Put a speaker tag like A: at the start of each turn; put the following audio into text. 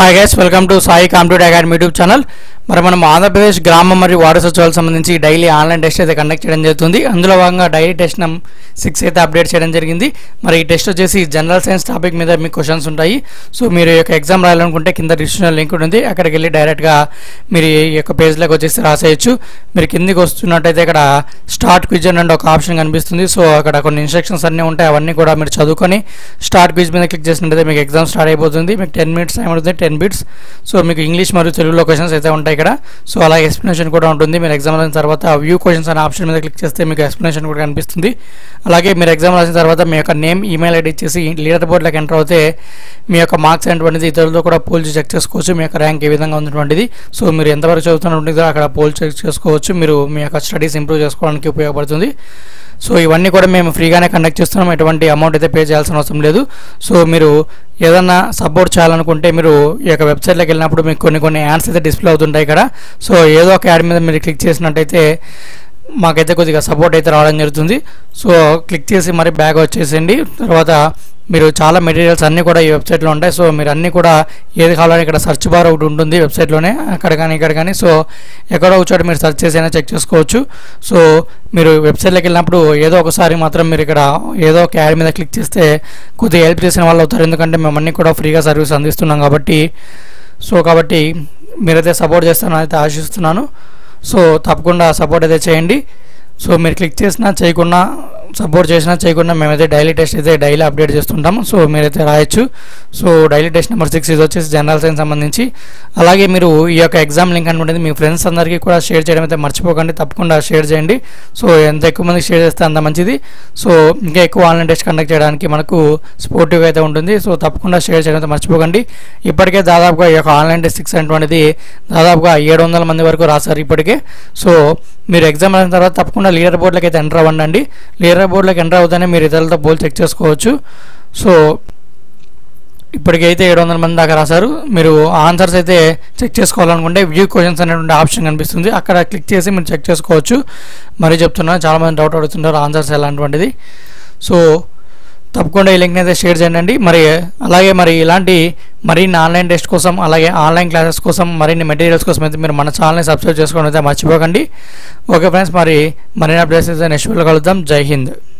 A: hi guys welcome to Sai computer academy YouTube channel మరి మనం ఆంధ్రప్రదేశ్ గ్రామం మరియు వార్డు సచివాలకు సంబంధించి డైలీ ఆన్లైన్ టెస్ట్ అయితే కండక్ట్ చేయడం జరుగుతుంది అందులో భాగంగా డైలీ టెస్ట్ నం సిక్స్ అయితే అప్డేట్ చేయడం జరిగింది మరి ఈ టెస్ట్ వచ్చేసి జనరల్ సైన్స్ టాపిక్ మీద మీకు క్వశ్చన్స్ ఉంటాయి సో మీరు ఈ యొక్క ఎగ్జామ్ రాయాలనుకుంటే కింద డిస్క్రిప్షన్ లింక్ ఉంటుంది అక్కడికి వెళ్ళి డైరెక్ట్గా మీరు ఈ యొక్క పేజ్లోకి వచ్చేసి రాసేయచ్చు మీరు కిందికి వస్తున్నట్టయితే ఇక్కడ స్టార్ట్ క్విజ్ అని ఒక ఆప్షన్ కనిపిస్తుంది సో అక్కడ కొన్ని ఇన్స్ట్రక్షన్స్ అన్నీ ఉంటాయి అవన్నీ కూడా మీరు చదువుకొని స్టార్ట్ క్విజ్ మీద క్లిక్ చేసినట్టయితే మీకు ఎగ్జామ్ స్టార్ట్ అయిపోతుంది మీకు టెన్ మినిట్స్ టైం ఉంటుంది టెన్ బిట్స్ సో మీకు ఇంగ్లీష్ మరియు తెలుగులో క్వశ్చన్స్ అయితే ఉంటాయి ఇక్కడ సో అలాగే ఎక్స్ప్లెనేషన్ కూడా ఉంటుంది మీరు ఎగ్జామ్ రాసిన తర్వాత వ్యూ క్వశ్చన్స్ అనే ఆప్షన్ మీద క్లిక్ చేస్తే మీకు ఎక్స్ప్లెనేషన్ కూడా కనిపిస్తుంది అలాగే మీరు ఎగ్జామ్ రాసిన తర్వాత మీ యొక్క నేమ్ ఈమెయిల్ ఐడి ఇచ్చేసి లీడర్ బోర్డులోకి ఎంటర్ అవుతే మీ యొక్క మార్క్స్ అనేటువంటిది ఇతరులతో కూడా పోల్చి చెక్ చేసుకోవచ్చు మీ యొక్క ర్యాంక్ ఏ విధంగా ఉన్నటువంటిది సో మీరు ఎంతవరకు చదువుతున్నటువంటిదో అక్కడ పోల్ చెక్ చేసుకోవచ్చు మీరు మీ యొక్క స్టడీస్ ఇంప్రూవ్ చేసుకోవడానికి ఉపయోగపడుతుంది సో ఇవన్నీ కూడా మేము ఫ్రీగానే కండక్ట్ చేస్తున్నాం ఎటువంటి అమౌంట్ అయితే పే చేయాల్సిన అవసరం లేదు సో మీరు ఏదన్నా సపోర్ట్ చేయాలనుకుంటే మీరు ఈ యొక్క వెబ్సైట్లోకి వెళ్ళినప్పుడు మీకు కొన్ని కొన్ని యాడ్స్ అయితే డిస్ప్లే అవుతుంటాయి ఇక్కడ సో ఏదో ఒక యాడ్ మీద మీరు క్లిక్ చేసినట్టయితే మాకైతే కొద్దిగా సపోర్ట్ అయితే రావడం జరుగుతుంది సో క్లిక్ చేసి మరి బ్యాగ్ వచ్చేసేయండి తర్వాత మీరు చాలా మెటీరియల్స్ అన్నీ కూడా ఈ వెబ్సైట్లో ఉంటాయి సో మీరు అన్నీ కూడా ఏది కావాలని ఇక్కడ సెర్చ్ బార్ ఒకటి ఉంటుంది వెబ్సైట్లోనే అక్కడ కానీ ఇక్కడ కానీ సో ఎక్కడో ఒక చోట మీరు సెర్చ్ చేసి అయినా చెక్ చేసుకోవచ్చు సో మీరు వెబ్సైట్లోకి వెళ్ళినప్పుడు ఏదో ఒకసారి మాత్రం మీరు ఇక్కడ ఏదో ఒక యాడ్ మీద క్లిక్ చేస్తే కొద్దిగా హెల్ప్ చేసిన వాళ్ళు అవుతారు ఎందుకంటే మేము అన్నీ కూడా ఫ్రీగా సర్వీస్ అందిస్తున్నాం కాబట్టి సో కాబట్టి మీరైతే సపోర్ట్ చేస్తానని అయితే ఆశిస్తున్నాను సో తప్పకుండా సపోర్ట్ అయితే చేయండి సో మీరు క్లిక్ చేసినా చేయకుండా సపోర్ట్ చేసినా చేయకుండా మేమైతే డైలీ టెస్ట్ అయితే డైలీ అప్డేట్ చేస్తుంటాము సో మీరైతే రాయొచ్చు so daily test number six ఇది వచ్చేసి జనరల్ సైన్స్ సంబంధించి అలాగే మీరు ఈ యొక్క ఎగ్జామ్ లింక్ అనుకుంటుంది మీ ఫ్రెండ్స్ అందరికీ కూడా షేర్ చేయడం అయితే మర్చిపోకండి తప్పకుండా షేర్ చేయండి సో ఎంత ఎక్కువ మందికి షేర్ చేస్తే అంత మంచిది సో ఇంకా ఎక్కువ ఆన్లైన్ టెస్ట్ కండక్ట్ చేయడానికి మనకు స్పోర్టివ్గా అయితే ఉంటుంది సో తప్పకుండా షేర్ చేయడం అయితే మర్చిపోకండి ఇప్పటికే దాదాపుగా ఈ యొక్క ఆన్లైన్ టెస్ట్ సిక్స్ అనేటువంటిది దాదాపుగా ఏడు వందల మంది వరకు రాశారు ఇప్పటికే సో మీరు ఎగ్జామ్ అయిన తర్వాత తప్పకుండా లీడర్ బోర్డులోకి అయితే ఎంటర్ అవ్వండి లీడర్ బోర్డులోకి ఎంటర్ అవుతానే మీరు ఇతరులతో పోల్ చెక్ చేసుకోవచ్చు సో ఇప్పటికైతే ఏడు వందల మంది దాకా రాశారు మీరు ఆన్సర్స్ అయితే చెక్ చేసుకోవాలనుకుంటే వ్యూ క్వశ్చన్స్ అనేటువంటి ఆప్షన్ కనిపిస్తుంది అక్కడ క్లిక్ చేసి మీరు చెక్ చేసుకోవచ్చు మరీ చెప్తున్నా చాలామంది డౌట్ అడుగుతుంటారు ఆన్సర్స్ ఎలాంటివంటిది సో తప్పకుండా ఈ లింక్ని అయితే షేర్ చేయండి మరి అలాగే మరి ఇలాంటి మరిన్ని ఆన్లైన్ టెస్ట్ కోసం అలాగే ఆన్లైన్ క్లాసెస్ కోసం మరిన్ని మెటీరియల్స్ కోసం అయితే మీరు మన ఛానల్ని సబ్స్క్రైబ్ చేసుకోవడం అయితే మర్చిపోకండి ఓకే ఫ్రెండ్స్ మరి మరిన్ని అప్డేట్స్ అయితే నెక్స్ట్ వీడియోలో కలుద్దాం జై హింద్